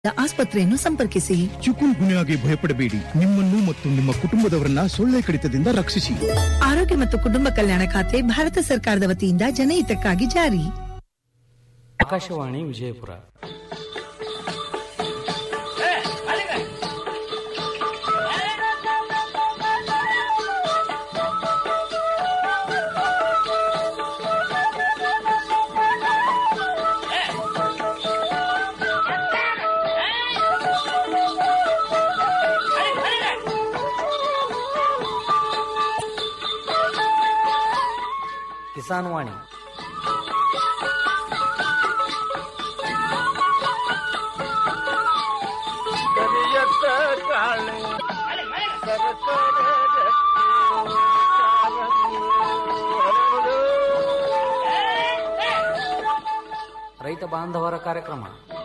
ಆಸ್ಪತ್ರೆಯನ್ನು ಸಂಪರ್ಕಿಸಿ ಚಿಕುನ್ ಗುನ್ಯಾಗೆ ಭಯಪಡಬೇಡಿ ನಿಮ್ಮನ್ನು ಮತ್ತು ನಿಮ್ಮ ಕುಟುಂಬದವರನ್ನ ಸೊಳ್ಳೆ ಕಡಿತದಿಂದ ರಕ್ಷಿಸಿ ಆರೋಗ್ಯ ಮತ್ತು ಕುಟುಂಬ ಕಲ್ಯಾಣ ಖಾತೆ ಭಾರತ ಸರ್ಕಾರದ ವತಿಯಿಂದ ಜನಹಿತಕ್ಕಾಗಿ ಜಾರಿ ಆಕಾಶವಾಣಿ ವಿಜಯಪುರ ಕಿಸಾನ್ ವಾಣಿ ಕರಿಯತ್ತ ಕಾಳಿಂಗ ಸರಸರ ಗಟ್ಟಿ ಕಾಲಂಗಿ ಹರಡು. ರೈತ ಬಾಂಧವರ ಕಾರ್ಯಕ್ರಮ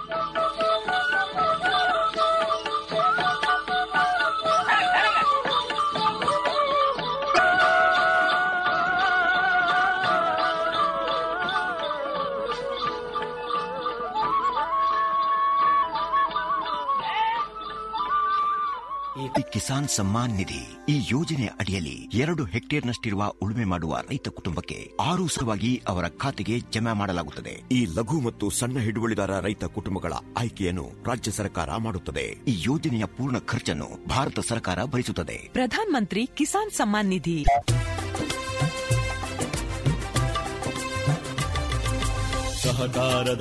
ಈ ಕಿಸಾನ್ ಸಮ್ಮಾನ್ ನಿಧಿ ಈ ಯೋಜನೆ ಅಡಿಯಲ್ಲಿ ಎರಡು ಹೆಕ್ಟೇರ್ನಷ್ಟಿರುವ ಉಳುಮೆ ಮಾಡುವ ರೈತ ಕುಟುಂಬಕ್ಕೆ ಆರು ಸಲವಾಗಿ ಅವರ ಖಾತೆಗೆ ಜಮಾ ಮಾಡಲಾಗುತ್ತದೆ ಈ ಲಘು ಮತ್ತು ಸಣ್ಣ ಹಿಡುವಳಿದಾರ ರೈತ ಕುಟುಂಬಗಳ ಆಯ್ಕೆಯನ್ನು ರಾಜ್ಯ ಸರ್ಕಾರ ಮಾಡುತ್ತದೆ ಈ ಯೋಜನೆಯ ಪೂರ್ಣ ಖರ್ಚನ್ನು ಭಾರತ ಸರ್ಕಾರ ಭರಿಸುತ್ತದೆ ಪ್ರಧಾನ್ ಮಂತ್ರಿ ಕಿಸಾನ್ ಸಮ್ಮಾನ್ ನಿಧಿ ಸಹಕಾರದ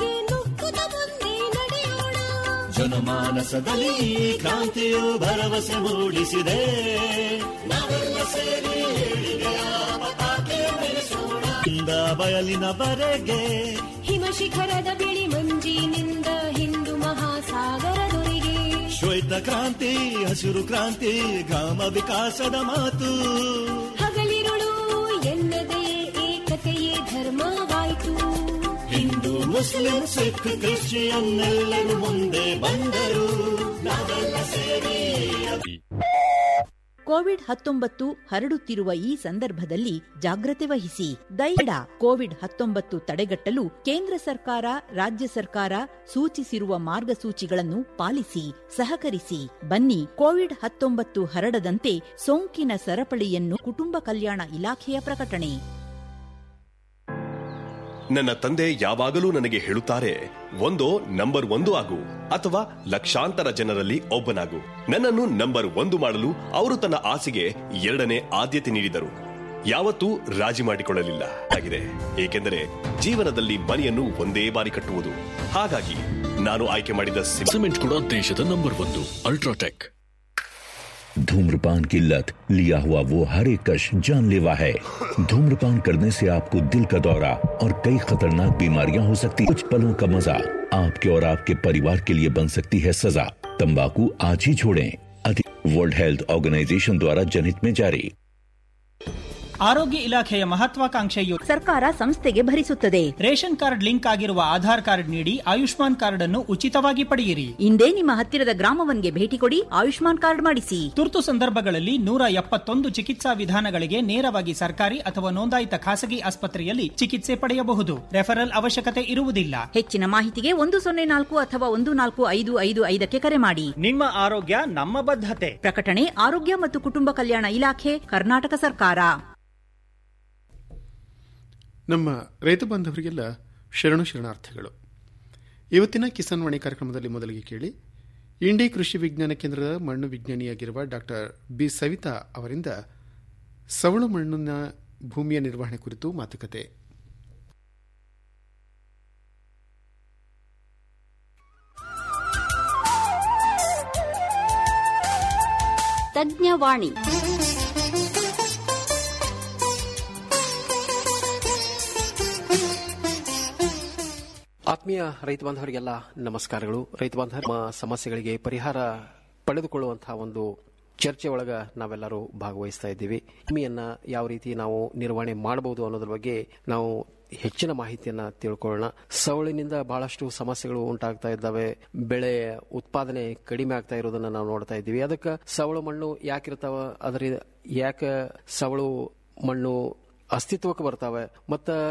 ಜನಮಾನಸದಲ್ಲಿ ಕ್ರಾಂತಿಯು ಭರವಸೆ ಮೂಡಿಸಿದೆ ನಾವೆಲ್ಲ ಸೇರಿ ಏಳಿಗೆಯ ಪತಾಕೆ ಬೆಳೆಸೋಣ. ಇಂದ ಬಯಲಿನ ಬರೆಗೆ ಹಿಮ ಶಿಖರದ ಬಿಳಿ ಮಂಜಿನಿಂದ ಹಿಂದೂ ಮಹಾಸಾಗರದೊರೆಗೆ ಶ್ವೇತ ಕ್ರಾಂತಿ ಹಸಿರು ಕ್ರಾಂತಿ ಗ್ರಾಮ ವಿಕಾಸದ ಮಾತು ಹಗಲಿರುಳು ಎನ್ನದೇ ಏಕತೆಯೇ ಧರ್ಮವಾಯಿತು ಹಿಂದೂ ಮುಸ್ಲಿಂ ಸಿಖ್ ಕ್ರಿಶ್ಚಿಯನ್ ಎಲ್ಲರೂ ಮುಂದೆ ಬಂದರು ನಾವೆಲ್ಲ ಸೇರಿ ಕೋವಿಡ್ ಹತ್ತೊಂಬತ್ತು ಹರಡುತ್ತಿರುವ ಈ ಸಂದರ್ಭದಲ್ಲಿ ಜಾಗ್ರತೆ ವಹಿಸಿ ದೈಡ ಕೋವಿಡ್ ಹತ್ತೊಂಬತ್ತು ತಡೆಗಟ್ಟಲು ಕೇಂದ್ರ ಸರ್ಕಾರ ರಾಜ್ಯ ಸರ್ಕಾರ ಸೂಚಿಸಿರುವ ಮಾರ್ಗಸೂಚಿಗಳನ್ನು ಪಾಲಿಸಿ ಸಹಕರಿಸಿ ಬನ್ನಿ ಕೋವಿಡ್ ಹತ್ತೊಂಬತ್ತು ಹರಡದಂತೆ ಸೋಂಕಿನ ಸರಪಳಿಯನ್ನು ಕುಟುಂಬ ಕಲ್ಯಾಣ ಇಲಾಖೆಯ ಪ್ರಕಟಣೆ ನನ್ನ ತಂದೆ ಯಾವಾಗಲೂ ನನಗೆ ಹೇಳುತ್ತಾರೆ ಒಂದೋ ನಂಬರ್ ಒಂದು ಆಗು ಅಥವಾ ಲಕ್ಷಾಂತರ ಜನರಲ್ಲಿ ಒಬ್ಬನಾಗು ನನ್ನನ್ನು ನಂಬರ್ ಒಂದು ಮಾಡಲು ಅವರು ತನ್ನ ಆಸೆಗೆ ಎರಡನೇ ಆದ್ಯತೆ ನೀಡಿದರು ಯಾವತ್ತೂ ರಾಜಿ ಮಾಡಿಕೊಳ್ಳಲಿಲ್ಲ ಆಗಿದೆ ಏಕೆಂದರೆ ಜೀವನದಲ್ಲಿ ಮನೆಯನ್ನು ಒಂದೇ ಬಾರಿ ಕಟ್ಟುವುದು ಹಾಗಾಗಿ ನಾನು ಆಯ್ಕೆ ಮಾಡಿದ ಸಿಮೆಂಟ್ ಕೂಡ ದೇಶದ ನಂಬರ್ ಒಂದು ಅಲ್ಟ್ರಾಟೆಕ್ धूम्रपान की लत लिया हुआ वो हर एक कश जानलेवा है धूम्रपान करने से आपको दिल का दौरा और कई खतरनाक बीमारियां हो सकती कुछ पलों का मजा आपके और आपके परिवार के लिए बन सकती है सजा तंबाकू आज ही छोड़ें अधिक वर्ल्ड हेल्थ ऑर्गेनाइजेशन द्वारा जनहित में जारी ಆರೋಗ್ಯ ಇಲಾಖೆಯ ಮಹತ್ವಾಕಾಂಕ್ಷೆಯು ಸರ್ಕಾರ ಸಂಸ್ಥೆಗೆ ಭರಿಸುತ್ತದೆ ರೇಷನ್ ಕಾರ್ಡ್ ಲಿಂಕ್ ಆಗಿರುವ ಆಧಾರ್ ಕಾರ್ಡ್ ನೀಡಿ ಆಯುಷ್ಮಾನ್ ಕಾರ್ಡ್ ಅನ್ನು ಉಚಿತವಾಗಿ ಪಡೆಯಿರಿ ಇಂದೇ ನಿಮ್ಮ ಹತ್ತಿರದ ಗ್ರಾಮವನ್ಗೆ ಭೇಟಿ ಕೊಡಿ ಆಯುಷ್ಮಾನ್ ಕಾರ್ಡ್ ಮಾಡಿಸಿ ತುರ್ತು ಸಂದರ್ಭಗಳಲ್ಲಿ ನೂರ ಎಪ್ಪತ್ತೊಂದು ಚಿಕಿತ್ಸಾ ವಿಧಾನಗಳಿಗೆ ನೇರವಾಗಿ ಸರ್ಕಾರಿ ಅಥವಾ ನೋಂದಾಯಿತ ಖಾಸಗಿ ಆಸ್ಪತ್ರೆಯಲ್ಲಿ ಚಿಕಿತ್ಸೆ ಪಡೆಯಬಹುದು ರೆಫರಲ್ ಅವಶ್ಯಕತೆ ಇರುವುದಿಲ್ಲ ಹೆಚ್ಚಿನ ಮಾಹಿತಿಗೆ ಒಂದು ಸೊನ್ನೆ ನಾಲ್ಕು ಅಥವಾ ಒಂದು ನಾಲ್ಕು ಐದು ಐದು ಐದಕ್ಕೆ ಕರೆ ಮಾಡಿ ನಿಮ್ಮ ಆರೋಗ್ಯ ನಮ್ಮ ಬದ್ಧತೆ ಪ್ರಕಟಣೆ ಆರೋಗ್ಯ ಮತ್ತು ಕುಟುಂಬ ಕಲ್ಯಾಣ ಇಲಾಖೆ ಕರ್ನಾಟಕ ಸರ್ಕಾರ ನಮ್ಮ ರೈತ ಬಾಂಧವರಿಗೆಲ್ಲ ಶರಣು ಶರಣಾರ್ಥಿಗಳು ಇವತ್ತಿನ ಕಿಸಾನ್ ವಾಣಿ ಕಾರ್ಯಕ್ರಮದಲ್ಲಿ ಮೊದಲಿಗೆ ಕೇಳಿ ಇಂಡಿ ಕೃಷಿ ವಿಜ್ಞಾನ ಕೇಂದ್ರದ ಮಣ್ಣು ವಿಜ್ಞಾನಿಯಾಗಿರುವ ಡಾಕ್ಟರ್ ಬಿ ಸವಿತಾ ಅವರಿಂದ ಸವಳು ಮಣ್ಣಿನ ಭೂಮಿಯ ನಿರ್ವಹಣೆ ಕುರಿತು ಮಾತುಕತೆ ತಜ್ಞವಾಣಿ ಆತ್ಮೀಯ ರೈತ ಬಾಂಧವರಿಗೆಲ್ಲ ನಮಸ್ಕಾರಗಳು ರೈತ ಬಾಂಧವ ನಮ್ಮ ಸಮಸ್ಯೆಗಳಿಗೆ ಪರಿಹಾರ ಪಡೆದುಕೊಳ್ಳುವಂತಹ ಒಂದು ಚರ್ಚೆ ಒಳಗ ನಾವೆಲ್ಲರೂ ಭಾಗವಹಿಸ್ತಾ ಇದ್ದೀವಿ ಭೂಮಿಯನ್ನ ಯಾವ ರೀತಿ ನಾವು ನಿರ್ವಹಣೆ ಮಾಡಬಹುದು ಅನ್ನೋದ್ರ ಬಗ್ಗೆ ನಾವು ಹೆಚ್ಚಿನ ಮಾಹಿತಿಯನ್ನ ತಿಳ್ಕೊಳ್ಳೋಣ ಸವಳಿನಿಂದ ಬಹಳಷ್ಟು ಸಮಸ್ಯೆಗಳು ಉಂಟಾಗ್ತಾ ಇದ್ದಾವೆ ಬೆಳೆ ಉತ್ಪಾದನೆ ಕಡಿಮೆ ಆಗ್ತಾ ಇರೋದನ್ನ ನಾವು ನೋಡ್ತಾ ಇದ್ದೀವಿ ಅದಕ್ಕೆ ಸವಳು ಮಣ್ಣು ಯಾಕಿರ್ತಾವ ಅದರ ಯಾಕೆ ಸವಳು ಮಣ್ಣು ಅಸ್ತಿತ್ವಕ್ಕೆ ಬರ್ತಾವೆ ಮತ್ತ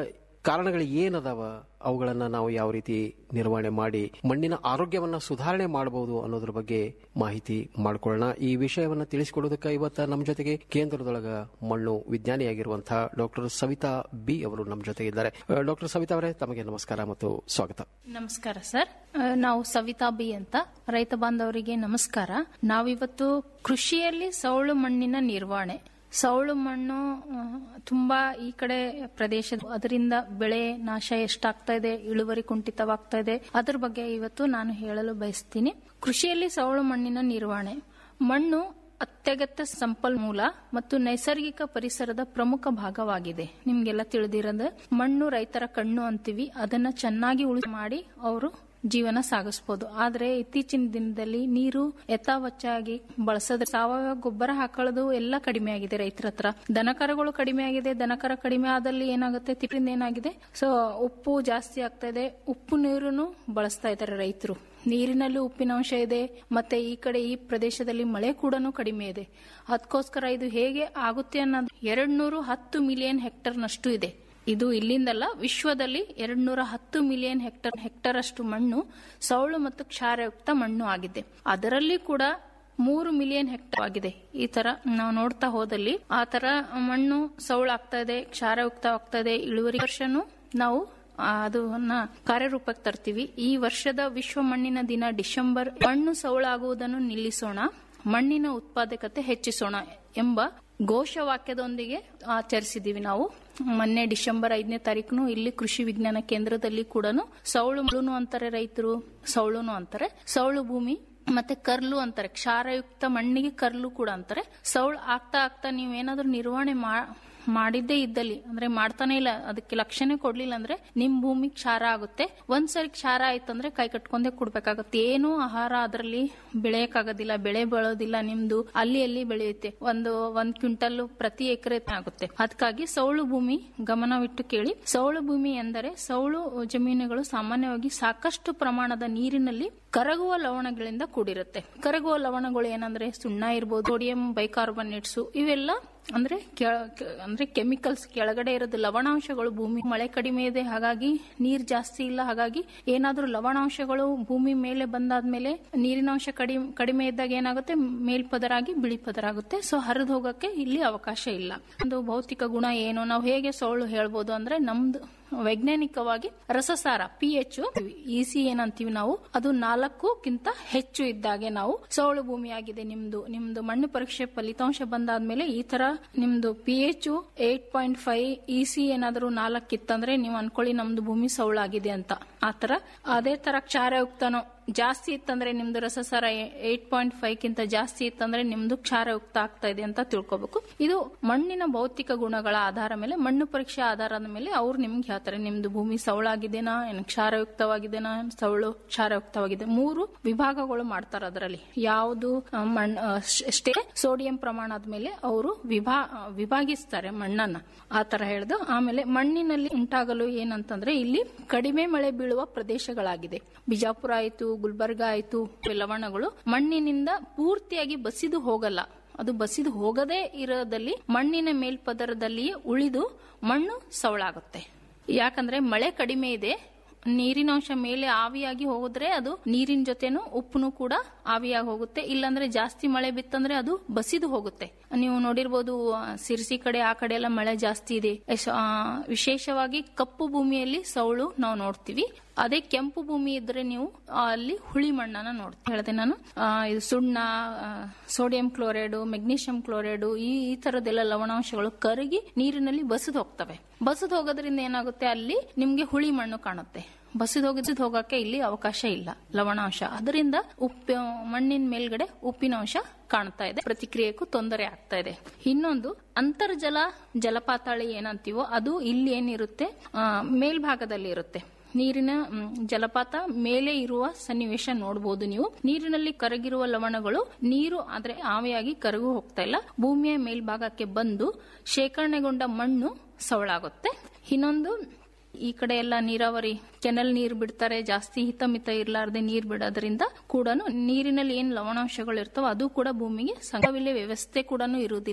ಕಾರಣಗಳು ಏನದಾವ ಅವುಗಳನ್ನ ನಾವು ಯಾವ ರೀತಿ ನಿರ್ವಹಣೆ ಮಾಡಿ ಮಣ್ಣಿನ ಆರೋಗ್ಯವನ್ನ ಸುಧಾರಣೆ ಮಾಡಬಹುದು ಅನ್ನೋದ್ರ ಬಗ್ಗೆ ಮಾಹಿತಿ ಮಾಡ್ಕೊಳ್ಳೋಣ ಈ ವಿಷಯವನ್ನ ತಿಳಿಸಿಕೊಡೋದಕ್ಕೆ ಇವತ್ತ ನಮ್ಮ ಜೊತೆಗೆ ಕೇಂದ್ರದೊಳಗ ಮಣ್ಣು ವಿಜ್ಞಾನಿಯಾಗಿರುವಂತಹ ಡಾಕ್ಟರ್ ಸವಿತಾ ಬಿ ಅವರು ನಮ್ಮ ಜೊತೆಗೆ ಇದ್ದಾರೆ ಡಾಕ್ಟರ್ ಸವಿತಾ ಅವರೇ ತಮಗೆ ನಮಸ್ಕಾರ ಮತ್ತು ಸ್ವಾಗತ ನಮಸ್ಕಾರ ಸರ್ ಆ, ನಾವು ಸವಿತಾ ಬಿ ಅಂತ ರೈತ ಬಾಂಧವರಿಗೆ ನಮಸ್ಕಾರ ನಾವಿವತ್ತು ಕೃಷಿಯಲ್ಲಿ ಸೌಳು ಮಣ್ಣಿನ ನಿರ್ವಹಣೆ ಸೌಳು ಮಣ್ಣು ಆ, ತುಂಬಾ ಈ ಕಡೆ ಪ್ರದೇಶ ಅದರಿಂದ ಬೆಳೆ ನಾಶ ಎಷ್ಟಾಗ್ತಾ ಇದೆ ಇಳುವರಿ ಕುಂಠಿತವಾಗ್ತಾ ಇದೆ ಅದ್ರ ಬಗ್ಗೆ ಇವತ್ತು ನಾನು ಹೇಳಲು ಬಯಸ್ತೀನಿ ಕೃಷಿಯಲ್ಲಿ ಸೌಳು ಮಣ್ಣಿನ ನಿರ್ವಹಣೆ ಮಣ್ಣು ಅತ್ಯಗತ್ಯ ಸಂಪನ್ಮೂಲ ಮತ್ತು ನೈಸರ್ಗಿಕ ಪರಿಸರದ ಪ್ರಮುಖ ಭಾಗವಾಗಿದೆ ನಿಮ್ಗೆಲ್ಲ ತಿಳಿದಿರೋದು ಮಣ್ಣು ರೈತರ ಕಣ್ಣು ಅಂತೀವಿ ಅದನ್ನ ಚೆನ್ನಾಗಿ ಉಳಿ ಮಾಡಿ ಅವರು ಜೀವನ ಸಾಗಿಸಬಹುದು ಆದ್ರೆ ಇತ್ತೀಚಿನ ದಿನದಲ್ಲಿ ನೀರು ಯಥಾವಚ್ಚಾಗಿ ಬಳಸೋದ್ರ ಸಾವಯವ ಗೊಬ್ಬರ ಹಾಕೊಳ್ಳೋದು ಎಲ್ಲ ಕಡಿಮೆ ಆಗಿದೆ ರೈತರ ಹತ್ರ ದನಕರಗಳು ಕಡಿಮೆ ಆಗಿದೆ ದನಕರ ಕಡಿಮೆ ಆದಲ್ಲಿ ಏನಾಗುತ್ತೆ ತಿಪ್ಪಿಂದ ಏನಾಗಿದೆ ಸೊ ಉಪ್ಪು ಜಾಸ್ತಿ ಆಗ್ತಾ ಇದೆ ಉಪ್ಪು ನೀರನ್ನು ಬಳಸ್ತಾ ಇದ್ದಾರೆ ರೈತರು ನೀರಿನಲ್ಲಿ ಉಪ್ಪಿನಾಂಶ ಇದೆ ಮತ್ತೆ ಈ ಕಡೆ ಈ ಪ್ರದೇಶದಲ್ಲಿ ಮಳೆ ಕೂಡ ಕಡಿಮೆ ಇದೆ ಅದಕ್ಕೋಸ್ಕರ ಇದು ಹೇಗೆ ಆಗುತ್ತೆ ಅನ್ನೋದು ಎರಡ್ ನೂರು ಹತ್ತು ಮಿಲಿಯನ್ ಹೆಕ್ಟರ್ನಷ್ಟು ಇದೆ ಇದು ಇಲ್ಲಿಂದಲ್ಲ ವಿಶ್ವದಲ್ಲಿ ಎರಡ್ ನೂರ ಹತ್ತು ಮಿಲಿಯನ್ ಹೆಕ್ಟರ್ ಹೆಕ್ಟರ್ ಅಷ್ಟು ಮಣ್ಣು ಸೌಳು ಮತ್ತು ಕ್ಷಾರಯುಕ್ತ ಮಣ್ಣು ಆಗಿದೆ ಅದರಲ್ಲಿ ಕೂಡ ಮೂರು ಮಿಲಿಯನ್ ಹೆಕ್ಟರ್ ಆಗಿದೆ ಈ ತರ ನಾವು ನೋಡ್ತಾ ಹೋದಲ್ಲಿ ಆ ತರ ಮಣ್ಣು ಸೌಳಾಗ್ತಾ ಇದೆ ಕ್ಷಾರಯುಕ್ತ ಆಗ್ತಾ ಇದೆ ಇಳುವರಿ ವರ್ಷನೂ ನಾವು ಅದನ್ನ ಕಾರ್ಯರೂಪಕ್ಕೆ ತರ್ತೀವಿ ಈ ವರ್ಷದ ವಿಶ್ವ ಮಣ್ಣಿನ ದಿನ ಡಿಸೆಂಬರ್ ಮಣ್ಣು ಸೌಳಾಗುವುದನ್ನು ನಿಲ್ಲಿಸೋಣ ಮಣ್ಣಿನ ಉತ್ಪಾದಕತೆ ಹೆಚ್ಚಿಸೋಣ ಎಂಬ ಘೋಷವಾಕ್ಯದೊಂದಿಗೆ ಆಚರಿಸಿದೀವಿ ನಾವು ಮೊನ್ನೆ ಡಿಸೆಂಬರ್ ಐದನೇ ತಾರೀಕು ಇಲ್ಲಿ ಕೃಷಿ ವಿಜ್ಞಾನ ಕೇಂದ್ರದಲ್ಲಿ ಕೂಡ ಸೌಳು ಮಳುನು ಅಂತಾರೆ ರೈತರು ಸೌಳುನು ಅಂತಾರೆ ಸೌಳು ಭೂಮಿ ಮತ್ತೆ ಕರ್ಲು ಅಂತಾರೆ ಕ್ಷಾರಯುಕ್ತ ಮಣ್ಣಿಗೆ ಕರ್ಲು ಕೂಡ ಅಂತಾರೆ ಸೌಳು ಆಗ್ತಾ ಆಗ್ತಾ ನೀವೇನಾದ್ರೂ ನಿರ್ವಹಣೆ ಮಾ ಮಾಡಿದ್ದೇ ಇದ್ದಲ್ಲಿ ಅಂದ್ರೆ ಮಾಡ್ತಾನೆ ಇಲ್ಲ ಅದಕ್ಕೆ ಲಕ್ಷಣೆ ಕೊಡ್ಲಿಲ್ಲ ಅಂದ್ರೆ ನಿಮ್ ಭೂಮಿ ಕ್ಷಾರ ಆಗುತ್ತೆ ಒಂದ್ಸರಿ ಕ್ಷಾರ ಆಯ್ತಂದ್ರೆ ಕೈ ಕಟ್ಕೊಂಡೇ ಕೊಡ್ಬೇಕಾಗತ್ತೆ ಏನು ಆಹಾರ ಅದರಲ್ಲಿ ಬೆಳೆಯಕ್ಕಾಗೋದಿಲ್ಲ ಬೆಳೆ ಬೆಳೋದಿಲ್ಲ ನಿಮ್ದು ಅಲ್ಲಿ ಅಲ್ಲಿ ಬೆಳೆಯುತ್ತೆ ಒಂದು ಒಂದ್ ಕ್ವಿಂಟಲ್ ಪ್ರತಿ ಎಕರೆ ಆಗುತ್ತೆ ಅದಕ್ಕಾಗಿ ಸೌಳು ಭೂಮಿ ಗಮನವಿಟ್ಟು ಕೇಳಿ ಸೌಳು ಭೂಮಿ ಎಂದರೆ ಸೌಳು ಜಮೀನುಗಳು ಸಾಮಾನ್ಯವಾಗಿ ಸಾಕಷ್ಟು ಪ್ರಮಾಣದ ನೀರಿನಲ್ಲಿ ಕರಗುವ ಲವಣಗಳಿಂದ ಕೂಡಿರುತ್ತೆ ಕರಗುವ ಲವಣಗಳು ಏನಂದ್ರೆ ಸುಣ್ಣ ಇರ್ಬೋದು ಸೋಡಿಯಂ ಬೈಕಾರ್ಬನೇಟ್ಸು ಇವೆಲ್ಲ ಅಂದ್ರೆ ಕೆಳ- ಕೆ- ಅಂದ್ರೆ ಕೆಮಿಕಲ್ಸ್ ಕೆಳಗಡೆ ಇರೋದು ಲವಣಾಂಶಗಳು ಭೂಮಿ ಮಳೆ ಕಡಿಮೆ ಇದೆ ಹಾಗಾಗಿ ನೀರ್ ಜಾಸ್ತಿ ಇಲ್ಲ ಹಾಗಾಗಿ ಏನಾದ್ರೂ ಲವಣಾಂಶಗಳು ಭೂಮಿ ಮೇಲೆ ಬಂದಾದ್ಮೇಲೆ ನೀರಿನಾಂಶ ಕಡಿಮೆ ಕಡಿಮೆ ಇದ್ದಾಗ ಏನಾಗುತ್ತೆ ಮೇಲ್ಪದರಾಗಿ ಬಿಳಿ ಪದರ ಆಗುತ್ತೆ ಸೊ ಹರಿದು ಹೋಗಕ್ಕೆ ಇಲ್ಲಿ ಅವಕಾಶ ಇಲ್ಲ ಒಂದು ಭೌತಿಕ ಗುಣ ಏನು ನಾವು ಹೇಗೆ ಸೋಳು ಹೇಳ್ಬೋದು ಅಂದ್ರೆ ನಮ್ದು ವೈಜ್ಞಾನಿಕವಾಗಿ ರಸಸಾರ ಪಿ ಎಚ್ ಇಸಿ ಏನಂತೀವಿ ನಾವು ಅದು ನಾಲ್ಕುಕ್ಕಿಂತ ಹೆಚ್ಚು ಇದ್ದಾಗೆ ನಾವು ಸೌಳು ಭೂಮಿ ಆಗಿದೆ ನಿಮ್ದು ನಿಮ್ದು ಮಣ್ಣು ಪರೀಕ್ಷೆ ಫಲಿತಾಂಶ ಬಂದಾದ್ಮೇಲೆ ಈ ತರ ನಿಮ್ದು P H eight point five EC ಏನಾದರೂ ನಾಲ್ಕಿತ್ತಂದ್ರೆ ನೀವು ಅನ್ಕೊಳ್ಳಿ ನಮ್ದು ಭೂಮಿ ಸೌಳಾಗಿದೆ ಅಂತ ಆತರ ಅದೇ ತರ ಕ್ಷಾರಯುಕ್ತನೋ ಜಾಸ್ತಿ ಇತ್ತಂದ್ರೆ ನಿಮ್ದು ರಸಸಾರ ಏಟ್ ಪಾಯಿಂಟ್ ಫೈವ್ ಕಿಂತ ಜಾಸ್ತಿ ಇತ್ತಂದ್ರೆ ನಿಮ್ದು ಕ್ಷಾರಯುಕ್ತ ಆಗ್ತಾ ಇದೆ ಅಂತ ತಿಳ್ಕೊಬೇಕು ಇದು ಮಣ್ಣಿನ ಭೌತಿಕ ಗುಣಗಳ ಆಧಾರ ಮೇಲೆ ಮಣ್ಣು ಪರೀಕ್ಷೆ ಆಧಾರದ ಮೇಲೆ ಅವ್ರು ನಿಮ್ಗೆ ಹೇಳ್ತಾರೆ ನಿಮ್ದು ಭೂಮಿ ಸೌಳಾಗಿದೆನಾ ಏನು ಕ್ಷಾರಯುಕ್ತವಾಗಿದೆನಾ ಸೌಳು ಕ್ಷಾರಯುಕ್ತವಾಗಿದೆ ಮೂರು ವಿಭಾಗಗಳು ಮಾಡ್ತಾರೆ ಅದರಲ್ಲಿ ಯಾವುದು ಮಣ್ಣು ಅಷ್ಟೇ ಸೋಡಿಯಂ ಪ್ರಮಾಣದ ಮೇಲೆ ಅವರು ವಿಭಾ ವಿಭಾಗಿಸ್ತಾರೆ ಮಣ್ಣನ್ನ ಆ ತರ ಹೇಳ್ದು ಆಮೇಲೆ ಮಣ್ಣಿನಲ್ಲಿ ಉಂಟಾಗಲು ಏನಂತಂದ್ರೆ ಇಲ್ಲಿ ಕಡಿಮೆ ಮಳೆ ಬೀಳುವ ಪ್ರದೇಶಗಳಾಗಿದೆ ಬಿಜಾಪುರ ಆಯ್ತು ಗುಲ್ಬರ್ಗ ಆಯ್ತು ಲವಣಗಳು ಮಣ್ಣಿನಿಂದ ಪೂರ್ತಿಯಾಗಿ ಬಸಿದು ಹೋಗಲ್ಲ ಅದು ಬಸಿದು ಹೋಗದೇ ಇರೋದಲ್ಲಿ ಮಣ್ಣಿನ ಮೇಲ್ಪದರದಲ್ಲಿಯೇ ಉಳಿದು ಮಣ್ಣು ಸವಳಾಗುತ್ತೆ ಯಾಕಂದ್ರೆ ಮಳೆ ಕಡಿಮೆ ಇದೆ ನೀರಿನಾಂಶ ಮೇಲೆ ಆವಿಯಾಗಿ ಹೋಗಿದ್ರೆ ಅದು ನೀರಿನ ಜೊತೆನು ಉಪ್ಪುನು ಕೂಡ ಆವಿಯಾಗಿ ಹೋಗುತ್ತೆ ಇಲ್ಲಾಂದ್ರೆ ಜಾಸ್ತಿ ಮಳೆ ಬಿತ್ತಂದ್ರೆ ಅದು ಬಸಿದು ಹೋಗುತ್ತೆ ನೀವು ನೋಡಿರ್ಬೋದು ಆ, ಸಿರ್ಸಿ ಕಡೆ ಆ ಕಡೆ ಎಲ್ಲ ಮಳೆ ಜಾಸ್ತಿ ಇದೆ ಎಸ್- ಆ, ವಿಶೇಷವಾಗಿ ಕಪ್ಪು ಭೂಮಿಯಲ್ಲಿ ಸೌಳು ನಾವು ನೋಡ್ತೀವಿ ಅದೇ ಕೆಂಪು ಭೂಮಿ ಇದ್ರೆ ನೀವು ಆ, ಅಲ್ಲಿ ಹುಳಿ ಮಣ್ಣನ್ನ ನೋಡ್ತೀವಿ ಹೇಳಿದೆ ನಾನು ಆ, ಇದು ಸುಣ್ಣ ಆ, ಸೋಡಿಯಂ ಕ್ಲೋರೈಡ್ ಮೆಗ್ನೀಷಿಯಂ ಕ್ಲೋರೈಡ್ ಈ ಈ ತರದೆಲ್ಲ ಲವಣಾಂಶಗಳು ಕರಗಿ ನೀರಿನಲ್ಲಿ ಬಸಿದು ಹೋಗ್ತವೆ ಬಸಿದು ಹೋಗೋದ್ರಿಂದ ಏನಾಗುತ್ತೆ ಅಲ್ಲಿ ನಿಮ್ಗೆ ಹುಳಿ ಮಣ್ಣು ಕಾಣುತ್ತೆ ಬಸಿದು ಹೋಗಿದ್ದು ಹೋಗಕ್ಕೆ ಇಲ್ಲಿ ಅವಕಾಶ ಇಲ್ಲ ಲವಣಾಂಶ ಅದರಿಂದ ಉಪ್ಪು ಮಣ್ಣಿನ ಮೇಲ್ಗಡೆ ಉಪ್ಪಿನಾಂಶ ಕಾಣ್ತಾ ಇದೆ ಪ್ರತಿಕ್ರಿಯೆಗೂ ತೊಂದರೆ ಆಗ್ತಾ ಇದೆ ಇನ್ನೊಂದು ಅಂತರ್ಜಲ ಜಲಪಾತಾಳಿ ಏನಂತೀವೋ ಅದು ಇಲ್ಲಿ ಏನಿರುತ್ತೆ ಆ, ಮೇಲ್ಭಾಗದಲ್ಲಿ ಇರುತ್ತೆ ನೀರಿನ ಮ್, ಜಲಪಾತ ಮೇಲೆ ಇರುವ ಸನ್ನಿವೇಶ ನೋಡಬಹುದು ನೀವು ನೀರಿನಲ್ಲಿ ಕರಗಿರುವ ಲವಣಗಳು ನೀರು ಆದ್ರೆ ಆವಿಯಾಗಿ ಕರಗು ಹೋಗ್ತಾ ಇಲ್ಲ ಭೂಮಿಯ ಮೇಲ್ಭಾಗಕ್ಕೆ ಬಂದು ಶೇಖರಣೆಗೊಂಡ ಮಣ್ಣು ಸವಳಾಗುತ್ತೆ ಇನ್ನೊಂದು ಈ ಕಡೆ ಎಲ್ಲ ನೀರಾವರಿ ಕೆನಲ್ ನೀರು ಬಿಡ್ತಾರೆ ಜಾಸ್ತಿ ಹಿತಮಿತ ಇರ್ಲಾರ್ದೆ ನೀರ್ ಬಿಡೋದ್ರಿಂದ ಕೂಡ ನೀರಿನಲ್ಲಿ ಏನ್ ಲವಣಾಂಶಗಳು ಇರ್ತಾವ ಅದು ಕೂಡ ಭೂಮಿಗೆ ಸಂಘವಿಲೆ ವ್ಯವಸ್ಥೆ ಕೂಡ ಇರುವುದಿಲ್ಲ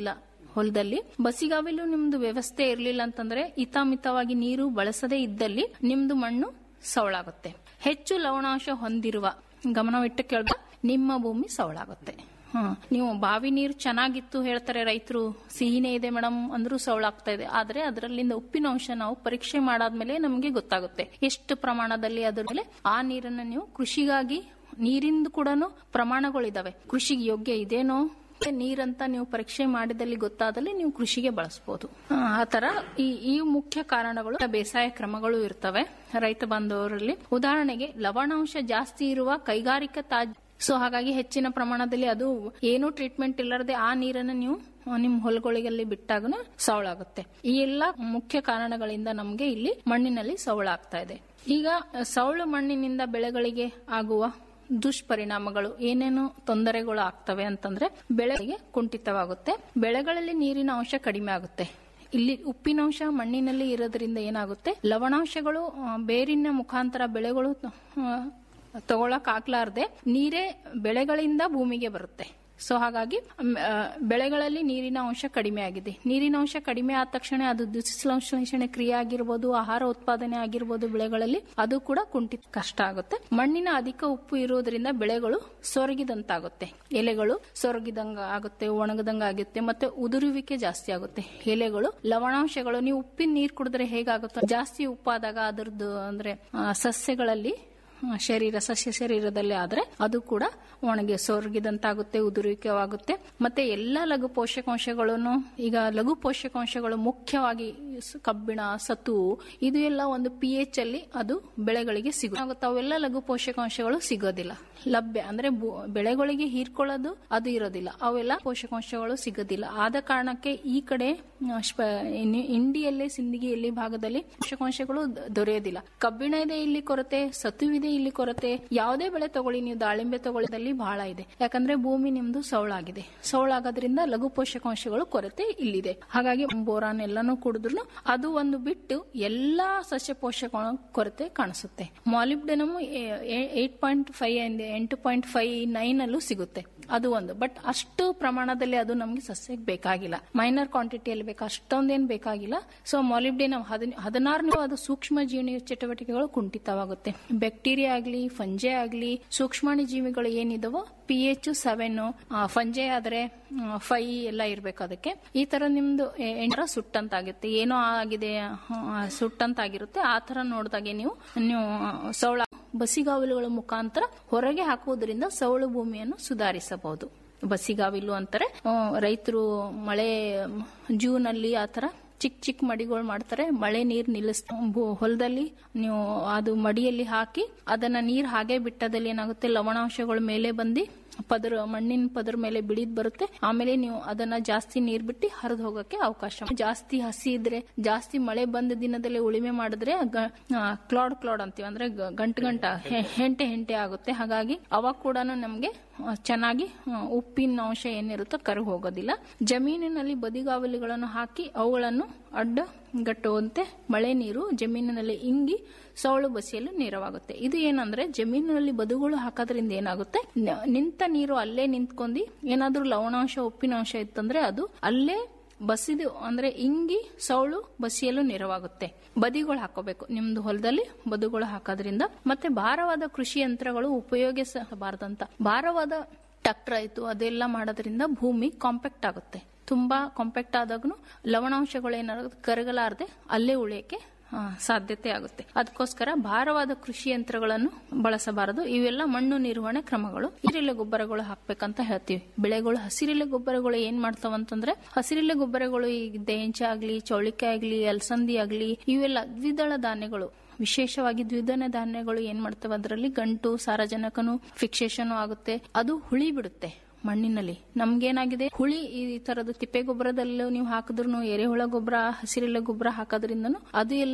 ಹೊಲದಲ್ಲಿ ಬಸಿಗಾವಿಲು ನಿಮ್ದು ವ್ಯವಸ್ಥೆ ಇರಲಿಲ್ಲ ಅಂತಂದ್ರೆ ಹಿತಾಮಿತವಾಗಿ ನೀರು ಬಳಸದೇ ಇದ್ದಲ್ಲಿ ನಿಮ್ದು ಮಣ್ಣು ಸವಳಾಗುತ್ತೆ ಹೆಚ್ಚು ಲವಣಾಂಶ ಹೊಂದಿರುವ ಗಮನವಿಟ್ಟು ಕೇಳಿದ ನಿಮ್ಮ ಭೂಮಿ ಸವಳಾಗುತ್ತೆ ಹ ನೀವು ಬಾವಿ ನೀರು ಚೆನ್ನಾಗಿತ್ತು ಹೇಳ್ತಾರೆ ರೈತರು ಸಿಹಿನೇ ಇದೆ ಮೇಡಮ್ ಅಂದ್ರೂ ಸವಳಾಗ್ತಾ ಇದೆ ಆದ್ರೆ ಅದರಲ್ಲಿಂದ ಉಪ್ಪಿನ ಅಂಶ ನಾವು ಪರೀಕ್ಷೆ ಮಾಡಾದ್ಮೇಲೆ ನಮಗೆ ಗೊತ್ತಾಗುತ್ತೆ ಎಷ್ಟು ಪ್ರಮಾಣದಲ್ಲಿ ಅದ್ರ ಮೇಲೆ ಆ ನೀರನ್ನ ನೀವು ಕೃಷಿಗಾಗಿ ನೀರಿಂದ ಕೂಡ ಪ್ರಮಾಣಗಳಿದಾವೆ ಕೃಷಿಗೆ ಯೋಗ್ಯ ಇದೇನೋ ನೀರಂತ ನೀವು ಪರೀಕ್ಷೆ ಮಾಡಿದಲ್ಲಿ ಗೊತ್ತಾದಲ್ಲಿ ನೀವು ಕೃಷಿಗೆ ಬಳಸಬಹುದು ಆ ತರ ಈ ಈ ಮುಖ್ಯ ಕಾರಣಗಳು ಬೇಸಾಯ ಕ್ರಮಗಳು ಇರ್ತವೆ ರೈತ ಬಾಂಧವರಲ್ಲಿ ಉದಾಹರಣೆಗೆ ಲವಣಾಂಶ ಜಾಸ್ತಿ ಇರುವ ಕೈಗಾರಿಕಾ ತಾಜ್ ಸೊ ಹಾಗಾಗಿ ಹೆಚ್ಚಿನ ಪ್ರಮಾಣದಲ್ಲಿ ಅದು ಏನು ಟ್ರೀಟ್ಮೆಂಟ್ ಇಲ್ಲದೆ ಆ ನೀರನ್ನು ನೀವು ನಿಮ್ಮ ಹೊಲಗಳಿಗಲ್ಲಿ ಬಿಟ್ಟಾಗ ಸವಳಾಗುತ್ತೆ ಈ ಎಲ್ಲ ಮುಖ್ಯ ಕಾರಣಗಳಿಂದ ನಮಗೆ ಇಲ್ಲಿ ಮಣ್ಣಿನಲ್ಲಿ ಸವಳಾಗ್ತಾ ಇದೆ ಈಗ ಸವಳು ಮಣ್ಣಿನಿಂದ ಬೆಳೆಗಳಿಗೆ ಆಗುವ ದುಷ್ಪರಿಣಾಮಗಳು ಏನೇನು ತೊಂದರೆಗಳು ಆಗ್ತವೆ ಅಂತಂದ್ರೆ ಬೆಳೆಗೆ ಕುಂಠಿತವಾಗುತ್ತೆ ಬೆಳೆಗಳಲ್ಲಿ ನೀರಿನ ಅಂಶ ಕಡಿಮೆ ಆಗುತ್ತೆ ಇಲ್ಲಿ ಉಪ್ಪಿನಾಂಶ ಮಣ್ಣಿನಲ್ಲಿ ಇರೋದ್ರಿಂದ ಏನಾಗುತ್ತೆ ಲವಣಾಂಶಗಳು ಆ, ಬೇರಿನ ಮುಖಾಂತರ ಬೆಳೆಗಳು ಆ, ತಗೊಳಕ್ ಆಗ್ಲಾರ್ದೆ ನೀರೇ ಬೆಳೆಗಳಿಂದ ಭೂಮಿಗೆ ಬರುತ್ತೆ ಸೊ ಹಾಗಾಗಿ ಮ್, ಆ, ಬೆಳೆಗಳಲ್ಲಿ ನೀರಿನ ಅಂಶ ಕಡಿಮೆ ಆಗಿದೆ ನೀರಿನ ಅಂಶ ಕಡಿಮೆ ಆದ ತಕ್ಷಣ ಅದು ದುಸ್ಸಂಶ್ಲೇಷಣೆ ಕ್ರಿಯೆ ಆಗಿರ್ಬೋದು ಆಹಾರ ಉತ್ಪಾದನೆ ಆಗಿರ್ಬೋದು ಬೆಳೆಗಳಲ್ಲಿ ಅದು ಕೂಡ ಕುಂಠಿತ ಕಷ್ಟ ಆಗುತ್ತೆ ಮಣ್ಣಿನ ಅಧಿಕ ಉಪ್ಪು ಇರುವುದರಿಂದ ಬೆಳೆಗಳು ಸೊರಗಿದಂತಾಗುತ್ತೆ ಎಲೆಗಳು ಸೊರಗಿದಂಗ ಆಗುತ್ತೆ ಒಣಗದಂಗ ಆಗುತ್ತೆ ಮತ್ತೆ ಉದುರುವಿಕೆ ಜಾಸ್ತಿ ಆಗುತ್ತೆ ಎಲೆಗಳು ಲವಣಾಂಶಗಳು ನೀವು ಉಪ್ಪಿನ ನೀರು ಕುಡಿದ್ರೆ ಹೇಗಾಗುತ್ತೋ ಜಾಸ್ತಿ ಉಪ್ಪಾದಾಗ ಅದರದ್ದು ಅಂದ್ರೆ ಆ, ಸಸ್ಯಗಳಲ್ಲಿ ಆ, ಶರೀರ ಸಸ್ಯ ಶರೀರದಲ್ಲಿ ಆದ್ರೆ ಅದು ಕೂಡ ಒಣಗಿ ಸೊರಗಿದಂತಾಗುತ್ತೆ ಉದುರುವಿಕೆವಾಗುತ್ತೆ ಮತ್ತೆ ಎಲ್ಲ ಲಘು ಪೋಷಕಾಂಶಗಳನ್ನು ಈಗ ಲಘು ಪೋಷಕಾಂಶಗಳು ಮುಖ್ಯವಾಗಿ ಸ- ಕಬ್ಬಿಣ ಸತು ಇದು ಎಲ್ಲ ಒಂದು ಪಿ ಎಚ್ ಅಲ್ಲಿ ಅದು ಬೆಳೆಗಳಿಗೆ ಸಿಗುತ್ತೆ ಅವೆಲ್ಲ ಲಘು ಪೋಷಕಾಂಶಗಳು ಸಿಗೋದಿಲ್ಲ ಲಭ್ಯ ಅಂದ್ರೆ ಭೂ- ಬೆಳೆಗಳಿಗೆ ಹೀರ್ಕೊಳ್ಳೋದು ಅದು ಇರೋದಿಲ್ಲ ಅವೆಲ್ಲ ಪೋಷಕಾಂಶಗಳು ಸಿಗೋದಿಲ್ಲ ಆದ ಕಾರಣಕ್ಕೆ ಈ ಕಡೆ ಆ, ಸ್ಪ- ಇನ್- ಇಂಡಿಯಲ್ಲೇ ಸಿಂದಗಿಯಲ್ಲಿ ಭಾಗದಲ್ಲಿ ಪೋಷಕಾಂಶಗಳು ದ- ದೊರೆಯೋದಿಲ್ಲ ಕಬ್ಬಿಣ ಇದೆ ಇಲ್ಲಿ ಕೊರತೆ ಸತುವಿದೆ ಇಲ್ಲಿ ಕೊರತೆ ಯಾವುದೇ ಬೆಳೆ ತಗೊಳ್ಳಿ ನೀವು ದಾಳಿಂಬೆ ತಗೊಳ್ಳಿದಲ್ಲಿ ಬಹಳ ಇದೆ ಯಾಕಂದ್ರೆ ಭೂಮಿ ನಿಮ್ದು ಸೌಳಾಗಿದೆ ಸೌಳಾಗೋದ್ರಿಂದ ಲಘು ಪೋಷಕಾಂಶಗಳು ಕೊರತೆ ಇಲ್ಲಿದೆ ಹಾಗಾಗಿ ಬೋರಾನ್ ಎಲ್ಲಾನು ಕುಡಿದ್ರು ಅದು ಒಂದು ಬಿಟ್ಟು ಎಲ್ಲಾ ಸಸ್ಯ ಪೋಷಕ ಕೊರತೆ ಕಾಣಿಸುತ್ತೆ ಮಾಲಿಬ್ಡೆನಮ್ ಏಟ್ ಪಾಯಿಂಟ್ ಫೈವ್ ಎಂಟು ಪಾಯಿಂಟ್ ಫೈವ್ ನೈನ್ ಅಲ್ಲೂ ಸಿಗುತ್ತೆ ಅದು ಒಂದು ಬಟ್ ಅಷ್ಟು ಪ್ರಮಾಣದಲ್ಲಿ ಅದು ನಮಗೆ ಸಸ್ಯಕ್ಕೆ ಬೇಕಾಗಿಲ್ಲ ಮೈನರ್ ಕ್ವಾಂಟಿಟಿಯಲ್ಲಿ ಬೇಕು ಅಷ್ಟೊಂದೇನು ಬೇಕಾಗಿಲ್ಲ ಸೊ ಮಾಲಿಬ್ಡೆನಮ್ ಹದಿನಾರನೇ ಅದು ಸೂಕ್ಷ್ಮ ಜೀವನ ಚಟುವಟಿಕೆಗಳು ಕುಂಠಿತವಾಗುತ್ತೆ ಬ್ಯಾಕ್ಟೀರಿಯಾ ಆಗ್ಲಿ ಫಂಜೆ ಆಗ್ಲಿ ಸೂಕ್ಷ್ಮಾಣು ಜೀವಿಗಳು ಏನಿದಾವೋ ಪಿ ಎಚ್ ಸೆವೆನ್ ಫಂಜೆ ಆದ್ರೆ ಫೈ ಎಲ್ಲ ಇರ್ಬೇಕು ಅದಕ್ಕೆ ಈ ತರ ನಿಮ್ದು ಎ- ಎಂಟರ ಸುಟ್ಟಂತಾಗುತ್ತೆ ಏನೋ ಆಗಿದೆ ಆ, ಸುಟ್ಟಂತಾಗಿರುತ್ತೆ ಆ ತರ ನೋಡಿದಾಗೆ ನೀವು ನೀವು ಸೌಳ ಬಸಿಗಾವಲುಗಳ ಮುಖಾಂತರ ಹೊರಗೆ ಹಾಕುವುದರಿಂದ ಸೌಳು ಭೂಮಿಯನ್ನು ಸುಧಾರಿಸಬಹುದು ಬಸಿಗಾವಿಲು ಅಂತಾರೆ ರೈತರು ಮಳೆ ಜೂನ್ ಅಲ್ಲಿ ಆತರ ಚಿಕ್ಕ ಚಿಕ್ಕ ಮಡಿಗಳು ಮಾಡ್ತಾರೆ ಮಳೆ ನೀರ್ ನಿಲ್ಲಿಸ್ ಭೂ- ಹೊಲದಲ್ಲಿ ನೀವು ಅದು ಮಡಿಯಲ್ಲಿ ಹಾಕಿ ಅದನ್ನ ನೀರ್ ಹಾಗೆ ಬಿಟ್ಟದಲ್ಲಿ ಏನಾಗುತ್ತೆ ಲವಣಾಂಶಗಳು ಮೇಲೆ ಬಂದು ಪದರ ಮಣ್ಣಿನ ಪದರ ಮೇಲೆ ಬಿಳಿದ್ ಬರುತ್ತೆ ಆಮೇಲೆ ನೀವು ಅದನ್ನ ಜಾಸ್ತಿ ನೀರ್ ಬಿಟ್ಟು ಹರಿದು ಹೋಗಕ್ಕೆ ಅವಕಾಶ ಜಾಸ್ತಿ ಹಸಿ ಇದ್ರೆ ಜಾಸ್ತಿ ಮಳೆ ಬಂದ ದಿನದಲ್ಲಿ ಉಳಿಮೆ ಮಾಡಿದ್ರೆ ಕ್ಲಾಡ್ ಕ್ಲಾಡ್ ಅಂತೀವಿ ಅಂದ್ರೆ ಗ- ಗಂಟು ಗಂಟ ಹೆ- ಹೆಂಟೆ ಹೆಂಟೆ ಆಗುತ್ತೆ ಹಾಗಾಗಿ ಅವಾಗ ಕೂಡ ನಮ್ಗೆ ಆ, ಚೆನ್ನಾಗಿ ಆ, ಉಪ್ಪಿನ ಅಂಶ ಏನಿರುತ್ತೋ ಕರಗಿ ಹೋಗೋದಿಲ್ಲ ಜಮೀನಿನಲ್ಲಿ ಬದಿಗಾವಲುಗಳನ್ನು ಹಾಕಿ ಅವುಗಳನ್ನು ಅಡ್ಡ ಗಟ್ಟುವಂತೆ ಮಳೆ ನೀರು ಜಮೀನಿನಲ್ಲಿ ಇಂಗಿ ಸೌಳು ಬಸಿಯಲು ನೆರವಾಗುತ್ತೆ ಇದು ಏನಂದ್ರೆ ಜಮೀನಿನಲ್ಲಿ ಬದುಗಳು ಹಾಕೋದ್ರಿಂದ ಏನಾಗುತ್ತೆ ನ- ನಿಂತ ನೀರು ಅಲ್ಲೇ ನಿಂತ್ಕೊಂಡಿ ಏನಾದ್ರೂ ಲವಣಾಂಶ ಉಪ್ಪಿನಾಂಶ ಇತ್ತಂದ್ರೆ ಅದು ಅಲ್ಲೇ ಬಸಿದು ಅಂದ್ರೆ ಇಂಗಿ ಸೌಳು ಬಸಿಯಲು ನೆರವಾಗುತ್ತೆ ಬದಿಗಳು ಹಾಕೋಬೇಕು ನಿಮ್ದು ಹೊಲದಲ್ಲಿ ಬದುಗಳು ಹಾಕೋದ್ರಿಂದ ಮತ್ತೆ ಭಾರವಾದ ಕೃಷಿ ಯಂತ್ರಗಳು ಉಪಯೋಗಿಸಬಾರ್ದಂತ ಭಾರವಾದ ಟ್ರಾಕ್ಟರ್ ಆಯ್ತು ಅದೆಲ್ಲ ಮಾಡೋದ್ರಿಂದ ಭೂಮಿ ಕಾಂಪ್ಯಾಕ್ಟ್ ಆಗುತ್ತೆ ತುಂಬಾ ಕಾಂಪ್ಯಾಕ್ಟ್ ಆದಾಗೂ ಲವಣಾಂಶಗಳು ಏನಾಗುತ್ತೆ ಕರಗಲಾರದೆ ಅಲ್ಲೇ ಉಳಿಯಕ್ಕೆ ಆ, ಸಾಧ್ಯತೆ ಆಗುತ್ತೆ ಅದಕ್ಕೋಸ್ಕರ ಭಾರವಾದ ಕೃಷಿ ಯಂತ್ರಗಳನ್ನು ಬಳಸಬಾರದು ಇವೆಲ್ಲ ಮಣ್ಣು ನಿರ್ವಹಣೆ ಕ್ರಮಗಳು ಹಸಿರೆಲೆ ಗೊಬ್ಬರಗಳು ಹಾಕ್ಬೇಕಂತ ಹೇಳ್ತೀವಿ ಬೆಳೆಗಳು ಹಸಿರೆಲೆ ಗೊಬ್ಬರಗಳು ಏನ್ ಮಾಡ್ತಾವಂತಂದ್ರೆ ಹಸಿರೆಲೆ ಗೊಬ್ಬರಗಳು ಈ ದೇಂಚ ಆಗ್ಲಿ ಚೌಳಿಕಾಯಿ ಆಗ್ಲಿ ಅಲಸಂದಿ ಆಗ್ಲಿ ಇವೆಲ್ಲ ದ್ವಿದಳ ಧಾನ್ಯಗಳು ವಿಶೇಷವಾಗಿ ದ್ವಿದಳ ಧಾನ್ಯಗಳು ಏನ್ ಮಾಡ್ತವೆ ಅದರಲ್ಲಿ ಗಂಟು ಸಾರಜನಕನು ಫಿಕ್ಸೇಷನ್ ಆಗುತ್ತೆ ಅದು ಹುಳಿ ಬಿಡುತ್ತೆ ಮಣ್ಣಿನಲ್ಲಿ ನಮ್ಗೇನಾಗಿದೆ ಹುಳಿ ಈ ತರದ ತಿಪ್ಪೆ ಗೊಬ್ಬರದಲ್ಲೂ ನೀವು ಹಾಕಿದ್ರು ಎರೆಹುಳ ಗೊಬ್ಬರ ಹಸಿರೆಲೆ ಗೊಬ್ಬರ ಹಾಕೋದ್ರಿಂದನು ಅದು ಎಲ್ಲಾನು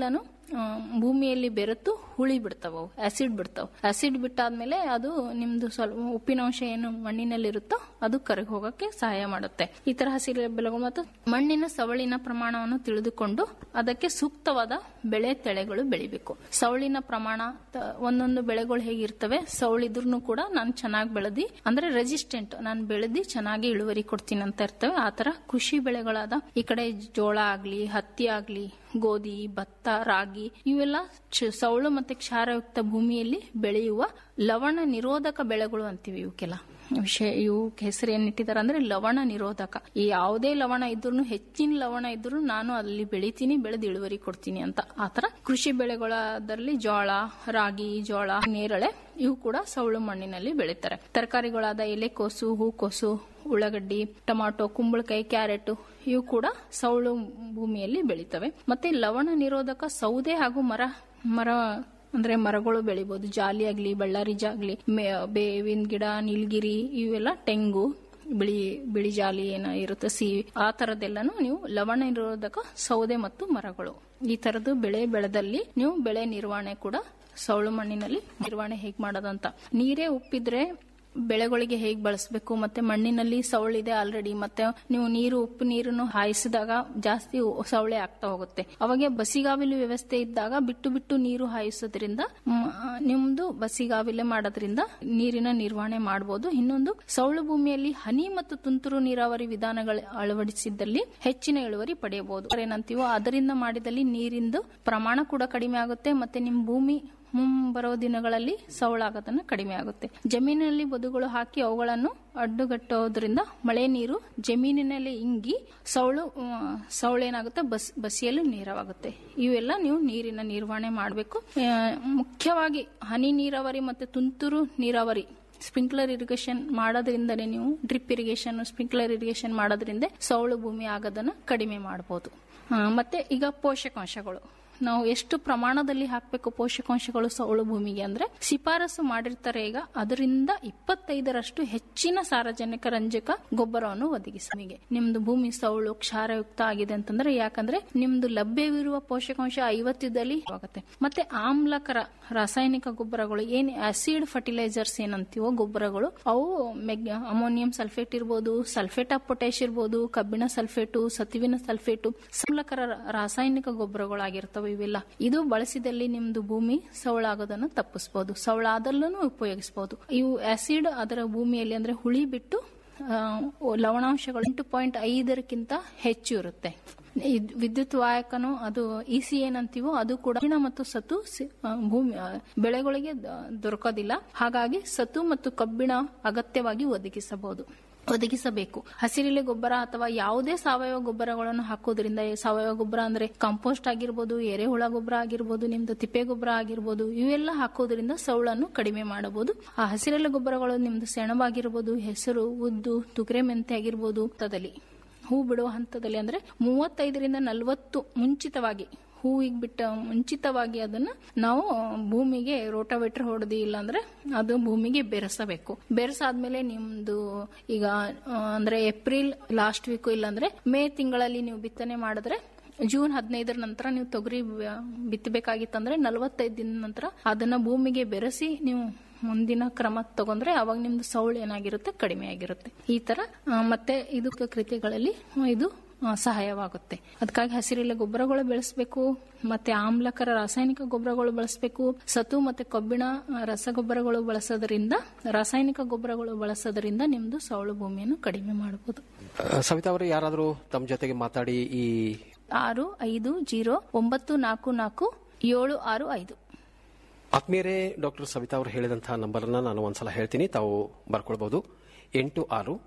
ಆ, ಭೂಮಿಯಲ್ಲಿ ಬೆರೆತು ಹುಳಿ ಬಿಡ್ತಾವ ಅವು ಆಸಿಡ್ ಬಿಡ್ತಾವ ಆಸಿಡ್ ಬಿಟ್ಟಾದ್ಮೇಲೆ ಅದು ನಿಮ್ದು ಸ್ವಲ್ಪ ಉಪ್ಪಿನಾಂಶ ಏನು ಮಣ್ಣಿನಲ್ಲಿರುತ್ತೋ ಅದು ಕರಗಿ ಹೋಗಕ್ಕೆ ಸಹಾಯ ಮಾಡುತ್ತೆ ಈ ತರ ಹಸಿರು ಬೆಳೆಗಳು ಮತ್ತು ಮಣ್ಣಿನ ಸವಳಿನ ಪ್ರಮಾಣವನ್ನು ತಿಳಿದುಕೊಂಡು ಅದಕ್ಕೆ ಸೂಕ್ತವಾದ ಬೆಳೆ ತೆಳೆಗಳು ಬೆಳಿಬೇಕು ಸವಳಿನ ಪ್ರಮಾಣ ತ- ಒಂದೊಂದು ಬೆಳೆಗಳು ಹೇಗಿರ್ತವೆ ಸವಳಿದ್ರು ಕೂಡ ನಾನು ಚೆನ್ನಾಗಿ ಬೆಳೆದಿ ಅಂದ್ರೆ ರೆಸಿಸ್ಟೆಂಟ್ ನಾನು ಬೆಳೆದಿ ಚೆನ್ನಾಗಿ ಇಳುವರಿ ಕೊಡ್ತೀನಿ ಅಂತ ಇರ್ತವೆ ಆ ತರ ಕೃಷಿ ಬೆಳೆಗಳಾದ ಈ ಕಡೆ ಜೋಳ ಆಗ್ಲಿ ಹತ್ತಿ ಆಗ್ಲಿ ಗೋಧಿ ಭತ್ತ ರಾಗಿ ಇವೆಲ್ಲ ಚ- ಸೌಳು ಮತ್ತೆ ಕ್ಷಾರಯುಕ್ತ ಭೂಮಿಯಲ್ಲಿ ಬೆಳೆಯುವ ಲವಣ ನಿರೋಧಕ ಬೆಳೆಗಳು ಅಂತೀವಿ ಇವಕ್ಕೆಲ್ಲ ವಿಷಯ ಇವು ಹೆಸರು ಏನಿಟ್ಟಿದ್ದಾರೆ ಅಂದ್ರೆ ಲವಣ ನಿರೋಧಕ ಈ ಯಾವುದೇ ಲವಣ ಇದ್ರೂ ಹೆಚ್ಚಿನ ಲವಣ ಇದ್ರೂ ನಾನು ಅಲ್ಲಿ ಬೆಳಿತೀನಿ ಬೆಳೆದು ಇಳುವರಿ ಕೊಡ್ತೀನಿ ಅಂತ ಆತರ ಕೃಷಿ ಬೆಳೆಗಳದಲ್ಲಿ ಜೋಳ ರಾಗಿ ಜೋಳ ನೇರಳೆ ಇವು ಕೂಡ ಸೌಳು ಮಣ್ಣಿನಲ್ಲಿ ಬೆಳೀತಾರೆ ತರಕಾರಿಗಳಾದ ಎಲೆಕೋಸು ಹೂಕೋಸು ಉಳ್ಳಾಗಡ್ಡಿ ಟೊಮಾಟೊ ಕುಂಬಳಕಾಯಿ ಕ್ಯಾರೆಟ್ ಇವು ಕೂಡ ಸೌಳು ಭೂಮಿಯಲ್ಲಿ ಬೆಳೀತವೆ ಮತ್ತೆ ಲವಣ ನಿರೋಧಕ ಸೌದೆ ಹಾಗೂ ಮರ ಮರ ಅಂದ್ರೆ ಮರಗಳು ಬೆಳಿಬಹುದು ಜಾಲಿ ಆಗ್ಲಿ ಬಳ್ಳಾರಿ ಜಾಗ್ಲಿ ಮೇ- ಬೇವಿನ ಗಿಡ ನೀಲಗಿರಿ ಇವೆಲ್ಲ ತೆಂಗು ಬಿಳಿ ಬಿಳಿ ಜಾಲಿ ಏನ ಇರುತ್ತೆ ಸಿಹಿ ಆ ತರದೆಲ್ಲಾನು ನೀವು ಲವಣ ನಿರೋಧಕ ಸೌದೆ ಮತ್ತು ಮರಗಳು ಈ ತರದ್ದು ಬೆಳೆ ಬೆಳೆದಲ್ಲಿ ನೀವು ಬೆಳೆ ನಿರ್ವಹಣೆ ಕೂಡ ಸೌಳು ಮಣ್ಣಿನಲ್ಲಿ ನಿರ್ವಹಣೆ ಹೇಗ್ ಮಾಡೋದಂತ ನೀರೇ ಉಪ್ಪಿದ್ರೆ ಬೆಳೆಗಳಿಗೆ ಹೇಗ್ ಬಳಸಬೇಕು ಮತ್ತೆ ಮಣ್ಣಿನಲ್ಲಿ ಸವಳಿದೆ ಆಲ್ರೆಡಿ ಮತ್ತೆ ನೀವು ನೀರು ಉಪ್ಪು ನೀರನ್ನು ಹಾಯಿಸಿದಾಗ ಜಾಸ್ತಿ ಸವಳೆ ಆಗ್ತಾ ಹೋಗುತ್ತೆ ಅವಾಗ ಬಸಿಗಾವಿಲು ವ್ಯವಸ್ಥೆ ಇದ್ದಾಗ ಬಿಟ್ಟು ಬಿಟ್ಟು ನೀರು ಹಾಯಿಸೋದ್ರಿಂದ ಮ್, ನಿಮ್ದು ಬಸಿಗಾವಿಲೆ ಮಾಡೋದ್ರಿಂದ ನೀರಿನ ನಿರ್ವಹಣೆ ಮಾಡಬಹುದು ಇನ್ನೊಂದು ಸೌಳು ಭೂಮಿಯಲ್ಲಿ ಹನಿ ಮತ್ತು ತುಂತುರು ನೀರಾವರಿ ವಿಧಾನಗಳ ಅಳವಡಿಸಿದ್ದಲ್ಲಿ ಹೆಚ್ಚಿನ ಇಳುವರಿ ಪಡೆಯಬಹುದು ಏನಂತೀವೋ ಅದರಿಂದ ಮಾಡಿದಲ್ಲಿ ನೀರಿಂದು ಪ್ರಮಾಣ ಕೂಡ ಕಡಿಮೆ ಆಗುತ್ತೆ ಮತ್ತೆ ನಿಮ್ ಭೂಮಿ ಮುಂಬರುವ ದಿನಗಳಲ್ಲಿ ಸವಳಾಗೋದನ್ನ ಕಡಿಮೆ ಆಗುತ್ತೆ ಜಮೀನಿನಲ್ಲಿ ಬದುಗಳು ಹಾಕಿ ಅವುಗಳನ್ನು ಅಡ್ಡುಗಟ್ಟೋದ್ರಿಂದ ಮಳೆ ನೀರು ಜಮೀನಿನಲ್ಲಿ ಇಂಗಿ ಸವಳು ಆ, ಸವಳೇನಾಗುತ್ತೆ ಬಸ್ ಬಸಿಯಲು ನೀರವಾಗುತ್ತೆ ಇವೆಲ್ಲ ನೀವು ನೀರಿನ ನಿರ್ವಹಣೆ ಮಾಡಬೇಕು ಮುಖ್ಯವಾಗಿ ಹನಿ ನೀರಾವರಿ ಮತ್ತೆ ತುಂತುರು ನೀರಾವರಿ ಸ್ಪ್ರಿಂಕ್ಲರ್ ಇರಿಗೇಷನ್ ಮಾಡೋದ್ರಿಂದನೇ ನೀವು ಡ್ರಿಪ್ ಇರಿಗೇಷನ್ ಸ್ಪ್ರಿಂಕ್ಲರ್ ಇರಿಗೇಷನ್ ಮಾಡೋದ್ರಿಂದ ಸೌಳು ಭೂಮಿ ಆಗೋದನ್ನ ಕಡಿಮೆ ಮಾಡಬಹುದು ಮತ್ತೆ ಈಗ ಪೋಷಕಾಂಶಗಳು ನಾವು ಎಷ್ಟು ಪ್ರಮಾಣದಲ್ಲಿ ಹಾಕಬೇಕು ಪೋಷಕಾಂಶಗಳು ಸೌಳು ಭೂಮಿಗೆ ಅಂದ್ರೆ ಶಿಫಾರಸು ಮಾಡಿರ್ತಾರೆ ಈಗ ಅದರಿಂದ ಇಪ್ಪತ್ತೈದರಷ್ಟು ಹೆಚ್ಚಿನ ಸಾರಜನಕ ರಂಜಕ ಗೊಬ್ಬರವನ್ನು ಒದಗಿಸಿ ನಿಮ್ದು ಭೂಮಿ ಸೌಳು ಕ್ಷಾರಯುಕ್ತ ಆಗಿದೆ ಅಂತಂದ್ರೆ ಯಾಕಂದ್ರೆ ನಿಮ್ದು ಲಭ್ಯವಿರುವ ಪೋಷಕಾಂಶ ಐವತ್ತಿದ್ದಲ್ಲಿ ಆಗುತ್ತೆ ಮತ್ತೆ ಆಮ್ಲಕರ ರಾಸಾಯನಿಕ ಗೊಬ್ಬರಗಳು ಏನ್ ಆಸಿಡ್ ಫರ್ಟಿಲೈಸರ್ಸ್ ಏನಂತೀವೋ ಗೊಬ್ಬರಗಳು ಅವು ಮೆಗ್ ಅಮೋನಿಯಂ ಸಲ್ಫೇಟ್ ಇರ್ಬೋದು ಸಲ್ಫೇಟ್ ಆಫ್ ಪೊಟ್ಯಾಶ್ ಇರ್ಬೋದು ಕಬ್ಬಿಣ ಸಲ್ಫೇಟು ಸತುವಿನ ಸಲ್ಫೇಟು ಆಮ್ಲಕರ ರಾಸಾಯನಿಕ ಗೊಬ್ಬರಗಳಾಗಿರ್ತವೆ ಇವೆಲ್ಲ ಇದು ಬಳಸಿದಲ್ಲಿ ನಿಮ್ದು ಭೂಮಿ ಸವಳಾಗೋದನ್ನು ತಪ್ಪಿಸಬಹುದು ಸವಳಾದಲ್ಲೂ ಉಪಯೋಗಿಸಬಹುದು ಇವು ಆಸಿಡ್ ಅದರ ಭೂಮಿಯಲ್ಲಿ ಅಂದ್ರೆ ಹುಳಿ ಬಿಟ್ಟು ಆ, ಲವಣಾಂಶಗಳು ಎಂಟು ಪಾಯಿಂಟ್ ಐದರಕ್ಕಿಂತ ಹೆಚ್ಚು ಇರುತ್ತೆ ಇದ್- ವಿದ್ಯುತ್ ವಾಹಕನು ಅದು ಇಸಿ ಏನಂತೀವೋ ಅದು ಕೂಡ ಕಬ್ಬಿಣ ಮತ್ತು ಸತು ಸಿ- ಆ, ಭೂಮಿ ಆ, ಬೆಳೆಗಳಿಗೆ ದ- ದೊರಕೋದಿಲ್ಲ ಹಾಗಾಗಿ ಸತು ಮತ್ತು ಕಬ್ಬಿಣ ಅಗತ್ಯವಾಗಿ ಒದಗಿಸಬಹುದು ಒದಗಿಸಬೇಕು ಹಸಿರೆಲೆ ಗೊಬ್ಬರ ಅಥವಾ ಯಾವುದೇ ಸಾವಯವ ಗೊಬ್ಬರಗಳನ್ನು ಹಾಕೋದ್ರಿಂದ ಈ ಸಾವಯವ ಗೊಬ್ಬರ ಅಂದ್ರೆ ಕಾಂಪೋಸ್ಟ್ ಆಗಿರ್ಬೋದು ಎರೆಹುಳ ಗೊಬ್ಬರ ಆಗಿರ್ಬೋದು ನಿಮ್ದು ತಿಪ್ಪೆ ಗೊಬ್ಬರ ಆಗಿರ್ಬೋದು ಇವೆಲ್ಲ ಹಾಕೋದ್ರಿಂದ ಸೌಳನ್ನು ಕಡಿಮೆ ಮಾಡಬಹುದು ಆ ಹಸಿರೆಲೆ ಗೊಬ್ಬರಗಳು ನಿಮ್ದು ಸೆಣಬಾಗಿರ್ಬೋದು ಹೆಸರು ಉದ್ದು ತುಕರೆ ಮೆಂತೆ ಆಗಿರ್ಬೋದು ಹಂತದಲ್ಲಿ ಹೂ ಬಿಡುವ ಹಂತದಲ್ಲಿ ಅಂದ್ರೆ ಮೂವತ್ತೈದರಿಂದ ನಲವತ್ತು ಮುಂಚಿತವಾಗಿ ಹೂವಿಗೆ ಬಿಟ್ಟ ಮುಂಚಿತವಾಗಿ ಅದನ್ನ ನಾವು ಭೂಮಿಗೆ ರೋಟಾವೇಟರ್ ಹೊಡೆದಿ ಇಲ್ಲಾಂದ್ರೆ ಅದು ಭೂಮಿಗೆ ಬೆರೆಸಬೇಕು ಬೆರೆಸಾದ್ಮೇಲೆ ನಿಮ್ದು ಈಗ ಆ, ಅಂದ್ರೆ ಏಪ್ರಿಲ್ ಲಾಸ್ಟ್ ವೀಕ್ ಇಲ್ಲಾಂದ್ರೆ ಮೇ ತಿಂಗಳಲ್ಲಿ ನೀವು ಬಿತ್ತನೆ ಮಾಡಿದ್ರೆ ಜೂನ್ ಹದಿನೈದರ ನಂತರ ನೀವು ತೊಗರಿ ಬ- ಬಿತ್ತಬೇಕಾಗಿತ್ತಂದ್ರೆ ನಲವತ್ತೈದು ದಿನ ನಂತರ ಅದನ್ನ ಭೂಮಿಗೆ ಬೆರೆಸಿ ನೀವು ಮುಂದಿನ ಕ್ರಮ ತಗೊಂಡ್ರೆ ಅವಾಗ ನಿಮ್ದು ಸೌಳು ಏನಾಗಿರುತ್ತೆ ಕಡಿಮೆ ಆಗಿರುತ್ತೆ ಈ ತರ ಆ, ಮತ್ತೆ ಇದು ಕೃತಿಗಳಲ್ಲಿ ಇದು ಆ, ಸಹಾಯವಾಗುತ್ತೆ ಅದಕ್ಕಾಗಿ ಹಸಿರೆಲೆ ಗೊಬ್ಬರಗಳು ಬೆಳೆಸಬೇಕು ಮತ್ತೆ ಆಮ್ಲಕರ ರಾಸಾಯನಿಕ ಗೊಬ್ಬರಗಳು ಬಳಸಬೇಕು ಸತು ಮತ್ತೆ ಕಬ್ಬಿಣ ಆ, ರಸಗೊಬ್ಬರಗಳು ಬಳಸೋದ್ರಿಂದ ರಾಸಾಯನಿಕ ಗೊಬ್ಬರಗಳು ಬಳಸೋದ್ರಿಂದ ನಿಮ್ದು ಸೌಳು ಭೂಮಿಯನ್ನು ಕಡಿಮೆ ಮಾಡಬಹುದು ಆ, ಸವಿತಾ ಅವರು ಯಾರಾದರೂ ತಮ್ಮ ಜೊತೆಗೆ ಮಾತಾಡಿ ಈ ಆರು ಐದು ಜೀರೋ ಒಂಬತ್ತು ನಾಲ್ಕು ನಾಲ್ಕು ಏಳು ಆರು ಐದು ಆತ್ಮೀಯರೇ ಡಾಕ್ಟರ್ ಸವಿತಾ ಅವರು ಹೇಳಿದಂತಹ ನಂಬರನ್ನ ನಾನು ಒಂದ್ಸಲ ಹೇಳ್ತೀನಿ ತಾವು ಬರ್ಕೊಳ್ಬಹುದು ಎಂಟು ಆರು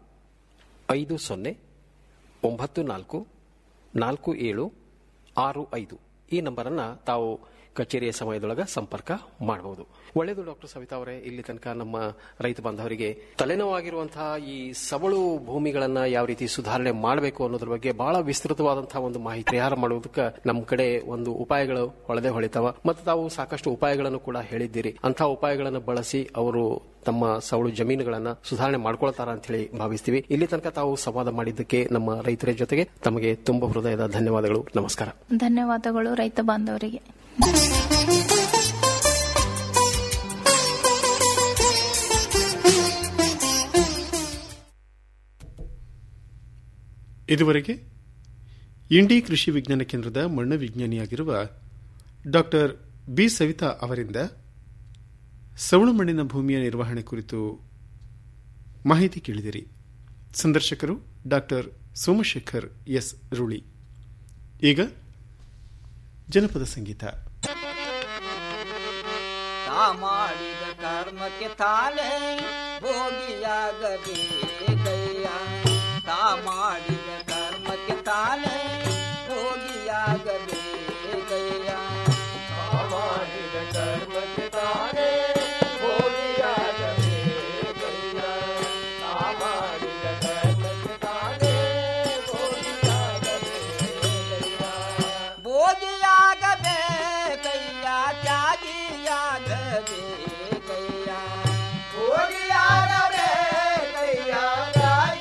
ಐದು ಸೊನ್ನೆ ಒಂಬತ್ತು ನಾಲ್ಕು ನಾಲ್ಕು ಏಳು ಆರು ಐದು ಈ ನಂಬರನ್ನ ತಾವು ಕಚೇರಿಯ ಸಮಯದೊಳಗ ಸಂಪರ್ಕ ಮಾಡಬಹುದು ಒಳ್ಳೆಯದು ಡಾಕ್ಟರ್ ಸವಿತಾ ಅವರೇ ಇಲ್ಲಿ ತನಕ ನಮ್ಮ ರೈತ ಬಾಂಧವರಿಗೆ ತಲೆನೋವಾಗಿರುವಂತಹ ಈ ಸವಳು ಭೂಮಿಗಳನ್ನ ಯಾವ ರೀತಿ ಸುಧಾರಣೆ ಮಾಡಬೇಕು ಅನ್ನೋದ್ರ ಬಗ್ಗೆ ಬಹಳ ವಿಸ್ತೃತವಾದಂತಹ ಒಂದು ಮಾಹಿತಿ ಪರಿಹಾರ ಮಾಡುವುದಕ್ಕೆ ನಮ್ಮ ಕಡೆ ಒಂದು ಉಪಾಯಗಳು ಹೊಳೆದೇ ಹೊಳಿತಾವ ಮತ್ತು ತಾವು ಸಾಕಷ್ಟು ಉಪಾಯಗಳನ್ನು ಕೂಡ ಹೇಳಿದ್ದೀರಿ ಅಂತಹ ಉಪಾಯಗಳನ್ನು ಬಳಸಿ ಅವರು ತಮ್ಮ ಸವಳು ಜಮೀನುಗಳನ್ನ ಸುಧಾರಣೆ ಮಾಡ್ಕೊಳ್ತಾರ ಅಂತ ಹೇಳಿ ಭಾವಿಸ್ತೀವಿ ಇಲ್ಲಿ ತನಕ ತಾವು ಸಂವಾದ ಮಾಡಿದ್ದಕ್ಕೆ ನಮ್ಮ ರೈತರ ಜೊತೆಗೆ ತಮಗೆ ತುಂಬ ಹೃದಯದ ಧನ್ಯವಾದಗಳು ನಮಸ್ಕಾರ ಧನ್ಯವಾದಗಳು ರೈತ ಬಾಂಧವರಿಗೆ ಇದುವರೆಗೆ ಇಂಡಿ ಕೃಷಿ ವಿಜ್ಞಾನ ಕೇಂದ್ರದ ಮಣ್ಣು ವಿಜ್ಞಾನಿಯಾಗಿರುವ ಡಾಕ್ಟರ್ ಬಿ ಸವಿತಾ ಅವರಿಂದ ಸವಳು ಮಣ್ಣಿನ ಭೂಮಿಯ ನಿರ್ವಹಣೆ ಕುರಿತು ಮಾಹಿತಿ ಕೇಳಿದಿರಿ ಸಂದರ್ಶಕರು ಡಾಕ್ಟರ್ ಸೋಮಶೇಖರ್ ಎಸ್ ರುಳಿ ಈಗ ಜನಪದ ಸಂಗೀತ ತಾ ಮಾಡಿದ ಕರ್ಮಕ್ಕೆ ತಾನೇ ಭೋಗಿಯಾಗಬೇಕಯ್ಯ ತಾ ಮಾಡಿದ ಕರ್ಮಕ್ಕೆ ತಾನೇ ಭೋಗಿಯಾಗಬೇಕಯ್ಯ ತಾ ಮಾಡಿದ ಕರ್ಮಕ್ಕೆ ತಾನೇ ಭೋಗಿಯಾಗಬೇಕಯ್ಯ ತಾ ಮಾಡಿದ ಕರ್ಮಕ್ಕೆ ತಾನೇ ಭೋಗಿಯಾಗಬೇಕಯ್ಯ ಭೋಗಿಯಾಗಬೇಕಯ್ಯ ತ್ಯಾಗಿಯಾಗಬೇಕಯ್ಯ ಭೋಗಿಯಾಗಬೇಕಯ್ಯ ತ್ಯಾಗಿಯಾಗಬೇಕಯ್ಯ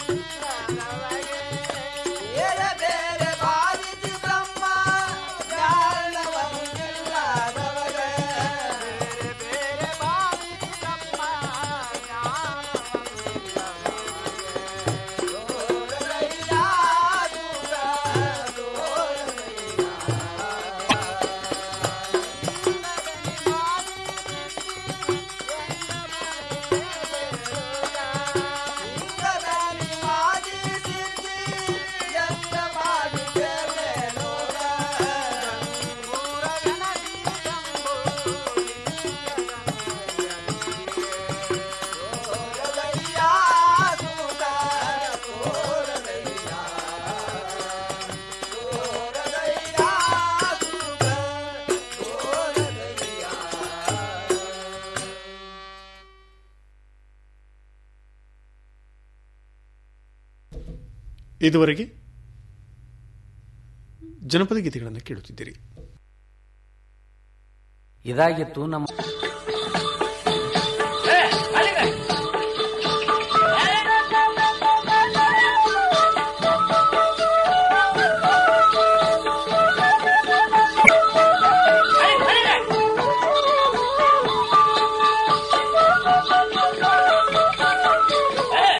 ಬೇರೆ ಬೇರೆ ಬಾರಿಸಿ ಬ್ರಹ್ಮ ಜ್ಞಾನವನ್ನಿಲ್ಲದವರೇ. ಬೇರೆ ಬೇರೆ ಬಾರಿಸಿ ಬ್ರಹ್ಮ ಜ್ಞಾನವನ್ನಿಲ್ಲದವರೇ. ದೂರ ಲಿಂಗದಲ್ಲಿ ಮಾದಿ ಸಿದ್ಧಿ ಎಂತ ಮಾಡಿದ್ದೇನೆ ನೋಡ. ಮೂರ ಗಣತಿ ತೋರದಯ್ಯ ಸೂತ ತೋರದಯ್ಯ. ತೋರದಯ್ಯ ಸೂತ ತೋರದಯ್ಯ. ಇದುವರೆಗೆ ಜನಪದ ಗೀತೆಗಳನ್ನು ಕೇಳುತ್ತಿದ್ದೀರಿ ಇದಾಗಿತ್ತು ನಮ್ಮ